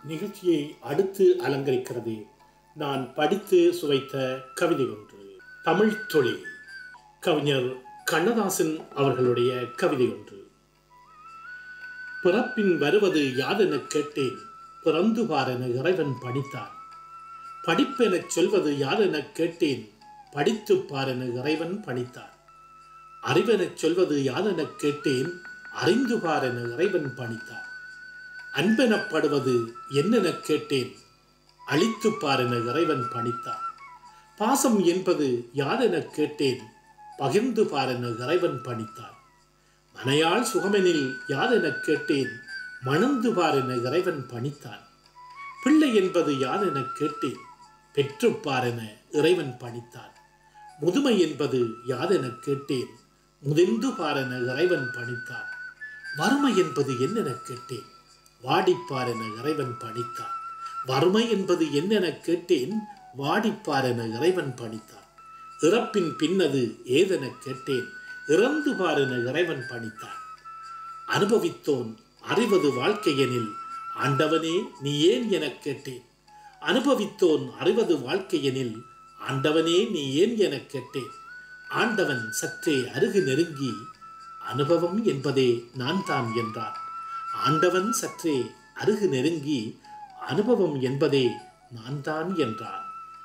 நிகழ்ச்சியை அடுத்து அலங்கரிக்கிறது நான் படித்து சுவைத்த கவிதை ஒன்று தமிழ் தொழில் கவிஞர் கண்ணதாசன் அவர்களுடைய கவிதை ஒன்று பிறப்பின் வருவது யாதெனக் கேட்டேன் பிறந்து பாரென இறைவன் பணித்தான் படிப்பெனச் சொல்வது யாதெனக் கேட்டேன் படித்து பாரென இறைவன் பணித்தான் அறிவெனச் சொல்வது யாதெனக் கேட்டேன் அறிந்து பாரென இறைவன் பணித்தான் அன்பெனப்படுவது என்னெனக் கேட்டேன் அழித்து பாரென இறைவன் பணித்தான் பாசம் என்பது யாதெனக் கேட்டேன் பகிர்ந்து பாரென இறைவன் பணித்தான் மனையாள் சுகமெனில் யாதெனக் கேட்டேன் மணந்து பாரென இறைவன் பணித்தான் பிள்ளை என்பது யாதெனக் கேட்டேன் பெற்று பாரென இறைவன் பணித்தான் முதுமை என்பது யாதெனக் கேட்டேன் முதிர்ந்து பாரென இறைவன் பணித்தான் வறுமை என்பது என்னெனக் கேட்டேன் வாடிப்பாரென இறைவன் பணித்தான் வறுமை என்பது என்னெனக் கேட்டேன் வாடிப்பாரென இறைவன் பணித்தான் இறப்பின் பின்னது ஏதெனக் கேட்டேன் இறந்து பாரென இறைவன் பணித்தான் அனுபவித்தோன் அறிவது வாழ்க்கையெனில் ஆண்டவனே நீ ஏன் எனக் கேட்டேன் அனுபவித்தோன் அறிவது வாழ்க்கையெனில் ஆண்டவனே நீ ஏன் எனக் கேட்டேன் ஆண்டவன் சற்றே அருகு நெருங்கி அனுபவம் என்பதே நான் தான் என்றான் ஆண்டவன் சற்றே அருகு நெருங்கி அனுபவம் என்பதே நான் தான் என்றான்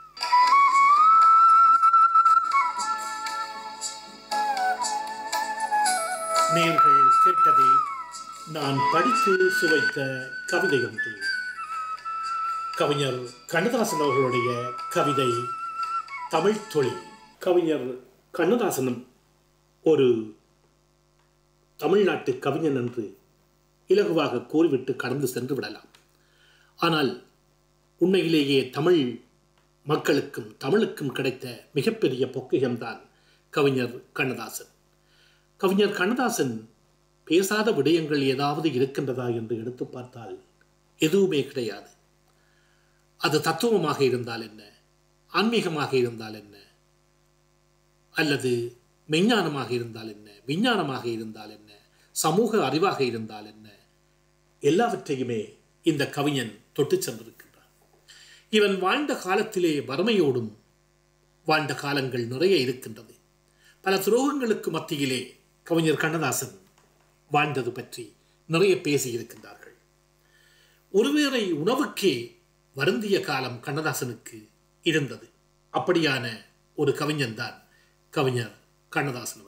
நீங்கள் கேட்டதே நான் படித்து சுவைத்த கவிதை ஒன்று கவிஞர் கண்ணதாசன் அவர்களுடைய கவிதை தமிழ் தொழில் கவிஞர் கண்ணதாசனும் ஒரு தமிழ்நாட்டு கவிஞன் என்று இலகுவாக கூறிவிட்டு கடந்து சென்று விடலாம் ஆனால் உண்மையிலேயே தமிழ் மக்களுக்கும் தமிழுக்கும் கிடைத்த மிகப்பெரிய பொக்கியம்தான் கவிஞர் கண்ணதாசன் கவிஞர் கண்ணதாசன் பேசாத விடயங்கள் ஏதாவது இருக்கின்றதா என்று எடுத்து பார்த்தால் எதுவுமே கிடையாது அது தத்துவமாக இருந்தால் என்ன ஆன்மீகமாக இருந்தால் என்ன அல்லது மெஞ்ஞானமாக இருந்தால் என்ன விஞ்ஞானமாக இருந்தால் என்ன சமூக அறிவாக இருந்தால் என்ன எல்லாவற்றையுமே இந்த கவிஞன் தொட்டு சென்றிருக்கின்றான் இவன் வாழ்ந்த காலத்திலே வறுமையோடும் வாழ்ந்த காலங்கள் நிறைய இருக்கின்றது பல துரோகங்களுக்கு மத்தியிலே கவிஞர் கண்ணதாசன் வாழ்ந்தது பற்றி நிறைய பேசியிருக்கின்றார்கள் ஒருவேளை உணவுக்கே வருந்திய காலம் கண்ணதாசனுக்கு இருந்தது அப்படியான ஒரு கவிஞன் தான் கவிஞர் கண்ணதாசன்